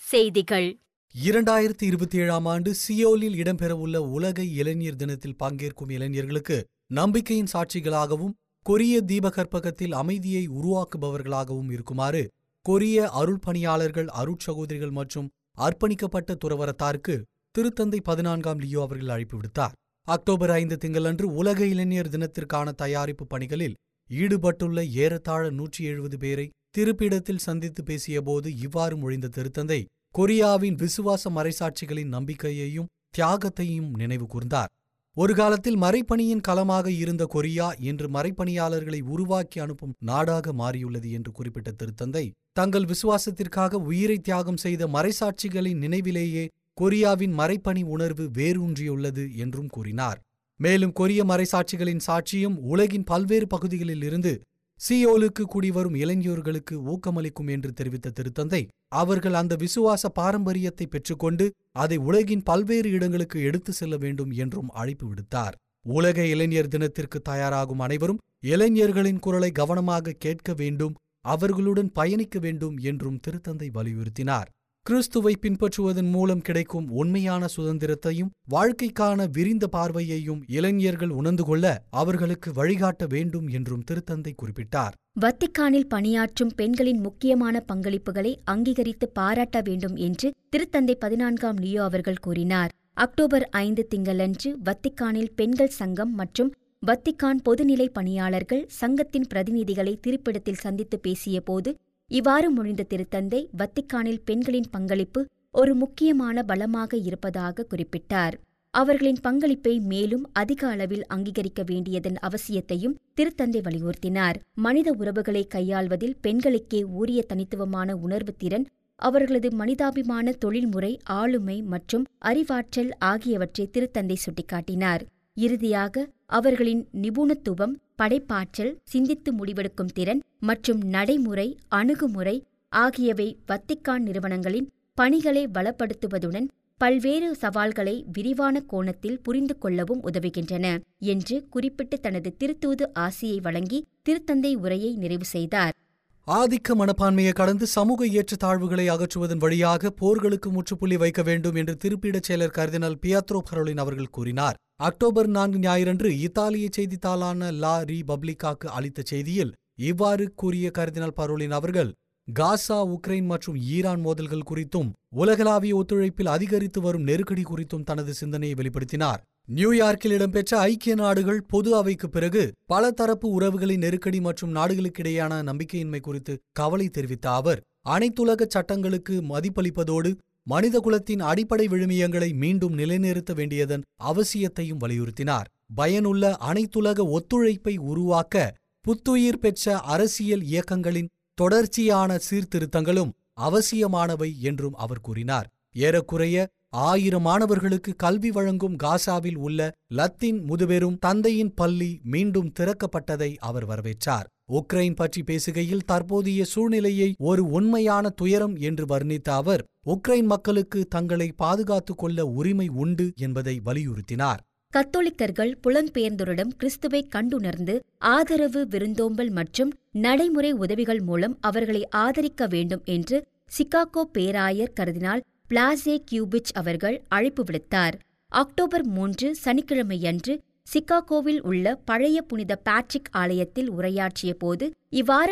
செய்திகள் இரண்டாயிரத்தி இருபத்தி ஏழாம் ஆண்டு சியோலில் இடம்பெறவுள்ள உலக இளைஞர் தினத்தில் பங்கேற்கும் இளைஞர்களுக்கு நம்பிக்கையின் சாட்சிகளாகவும் கொரிய தீபகற்பகத்தில் அமைதியை உருவாக்குபவர்களாகவும் இருக்குமாறு கொரிய அருள் பணியாளர்கள் அருட்சகோதரிகள் மற்றும் அர்ப்பணிக்கப்பட்ட துறவரத்தாருக்கு திருத்தந்தை பதினான்காம் லியோ அவர்கள் அழைப்பு விடுத்தார் அக்டோபர் ஐந்து திங்களன்று உலக இளைஞர் தினத்திற்கான தயாரிப்பு பணிகளில் ஈடுபட்டுள்ள ஏறத்தாழ நூற்றி எழுபது பேரை திருப்பிடத்தில் சந்தித்து பேசியபோது இவ்வாறு மொழிந்த திருத்தந்தை கொரியாவின் விசுவாச மறைசாட்சிகளின் நம்பிக்கையையும் தியாகத்தையும் நினைவு கூர்ந்தார் ஒரு காலத்தில் மறைப்பணியின் களமாக இருந்த கொரியா இன்று மறைப்பணியாளர்களை உருவாக்கி அனுப்பும் நாடாக மாறியுள்ளது என்று குறிப்பிட்ட திருத்தந்தை தங்கள் விசுவாசத்திற்காக உயிரை தியாகம் செய்த மறைசாட்சிகளின் நினைவிலேயே கொரியாவின் மறைப்பணி உணர்வு வேரூன்றியுள்ளது என்றும் கூறினார் மேலும் கொரிய மறைசாட்சிகளின் சாட்சியும் உலகின் பல்வேறு பகுதிகளில் இருந்து சியோலுக்கு குடிவரும் இளைஞர்களுக்கு ஊக்கமளிக்கும் என்று தெரிவித்த திருத்தந்தை அவர்கள் அந்த விசுவாச பாரம்பரியத்தை பெற்றுக்கொண்டு அதை உலகின் பல்வேறு இடங்களுக்கு எடுத்து செல்ல வேண்டும் என்றும் அழைப்பு விடுத்தார் உலக இளைஞர் தினத்திற்கு தயாராகும் அனைவரும் இளைஞர்களின் குரலை கவனமாக கேட்க வேண்டும் அவர்களுடன் பயணிக்க வேண்டும் என்றும் திருத்தந்தை வலியுறுத்தினார் கிறிஸ்துவை பின்பற்றுவதன் மூலம் கிடைக்கும் உண்மையான சுதந்திரத்தையும் வாழ்க்கைக்கான விரிந்த பார்வையையும் இளைஞர்கள் உணர்ந்து கொள்ள அவர்களுக்கு வழிகாட்ட வேண்டும் என்றும் திருத்தந்தை குறிப்பிட்டார் வத்திக்கானில் பணியாற்றும் பெண்களின் முக்கியமான பங்களிப்புகளை அங்கீகரித்து பாராட்ட வேண்டும் என்று திருத்தந்தை பதினான்காம் லியோ அவர்கள் கூறினார் அக்டோபர் ஐந்து திங்களன்று வத்திக்கானில் பெண்கள் சங்கம் மற்றும் வத்திக்கான் பொதுநிலை பணியாளர்கள் சங்கத்தின் பிரதிநிதிகளை திருப்பிடத்தில் சந்தித்து பேசியபோது இவ்வாறு மொழிந்த திருத்தந்தை வத்திக்கானில் பெண்களின் பங்களிப்பு ஒரு முக்கியமான பலமாக இருப்பதாக குறிப்பிட்டார் அவர்களின் பங்களிப்பை மேலும் அதிக அளவில் அங்கீகரிக்க வேண்டியதன் அவசியத்தையும் திருத்தந்தை வலியுறுத்தினார் மனித உறவுகளை கையாள்வதில் பெண்களுக்கே உரிய தனித்துவமான உணர்வு திறன் அவர்களது மனிதாபிமான தொழில்முறை ஆளுமை மற்றும் அறிவாற்றல் ஆகியவற்றை திருத்தந்தை சுட்டிக்காட்டினார் இறுதியாக அவர்களின் நிபுணத்துவம் படைப்பாற்றல் சிந்தித்து முடிவெடுக்கும் திறன் மற்றும் நடைமுறை அணுகுமுறை ஆகியவை வத்திக்கான் நிறுவனங்களின் பணிகளை வளப்படுத்துவதுடன் பல்வேறு சவால்களை விரிவான கோணத்தில் புரிந்து கொள்ளவும் உதவுகின்றன என்று குறிப்பிட்டு தனது திருத்தூது ஆசியை வழங்கி திருத்தந்தை உரையை நிறைவு செய்தார் ஆதிக்க மனப்பான்மையை கடந்து சமூக ஏற்றத்தாழ்வுகளை அகற்றுவதன் வழியாக போர்களுக்கு முற்றுப்புள்ளி வைக்க வேண்டும் என்று திருப்பிடச் செயலர் கர்தினால் பியாத்ரோ பரோலின் அவர்கள் கூறினார் அக்டோபர் நான்கு ஞாயிறன்று இத்தாலிய செய்தித்தாளான லா ரிபப்ளிகாக்கு அளித்த செய்தியில் இவ்வாறு கூறிய கர்தினால் பரோலின் அவர்கள் காசா உக்ரைன் மற்றும் ஈரான் மோதல்கள் குறித்தும் உலகளாவிய ஒத்துழைப்பில் அதிகரித்து வரும் நெருக்கடி குறித்தும் தனது சிந்தனையை வெளிப்படுத்தினார் நியூயார்க்கில் இடம்பெற்ற ஐக்கிய நாடுகள் பொது அவைக்கு பிறகு பல தரப்பு உறவுகளின் நெருக்கடி மற்றும் நாடுகளுக்கிடையேயான நம்பிக்கையின்மை குறித்து கவலை தெரிவித்த அவர் அனைத்துலக சட்டங்களுக்கு மதிப்பளிப்பதோடு மனிதகுலத்தின் அடிப்படை விழுமியங்களை மீண்டும் நிலைநிறுத்த வேண்டியதன் அவசியத்தையும் வலியுறுத்தினார் பயனுள்ள அனைத்துலக ஒத்துழைப்பை உருவாக்க புத்துயிர் பெற்ற அரசியல் இயக்கங்களின் தொடர்ச்சியான சீர்திருத்தங்களும் அவசியமானவை என்றும் அவர் கூறினார் ஏறக்குறைய ஆயிரம் மாணவர்களுக்கு கல்வி வழங்கும் காசாவில் உள்ள லத்தீன் முதுபெரும் தந்தையின் பள்ளி மீண்டும் திறக்கப்பட்டதை அவர் வரவேற்றார் உக்ரைன் பற்றி பேசுகையில் தற்போதைய சூழ்நிலையை ஒரு உண்மையான துயரம் என்று வர்ணித்த அவர் உக்ரைன் மக்களுக்கு தங்களை பாதுகாத்துக் கொள்ள உரிமை உண்டு என்பதை வலியுறுத்தினார் கத்தோலிக்கர்கள் புலம்பெயர்ந்தோரிடம் கிறிஸ்துவை கண்டுணர்ந்து ஆதரவு விருந்தோம்பல் மற்றும் நடைமுறை உதவிகள் மூலம் அவர்களை ஆதரிக்க வேண்டும் என்று சிகாகோ பேராயர் கருதினால் பிளாசே கியூபிச் அவர்கள் அழைப்பு விடுத்தார் அக்டோபர் மூன்று சனிக்கிழமையன்று சிகாகோவில் உள்ள பழைய புனித பேட்ரிக் ஆலயத்தில் உரையாற்றிய போது இவ்வாறு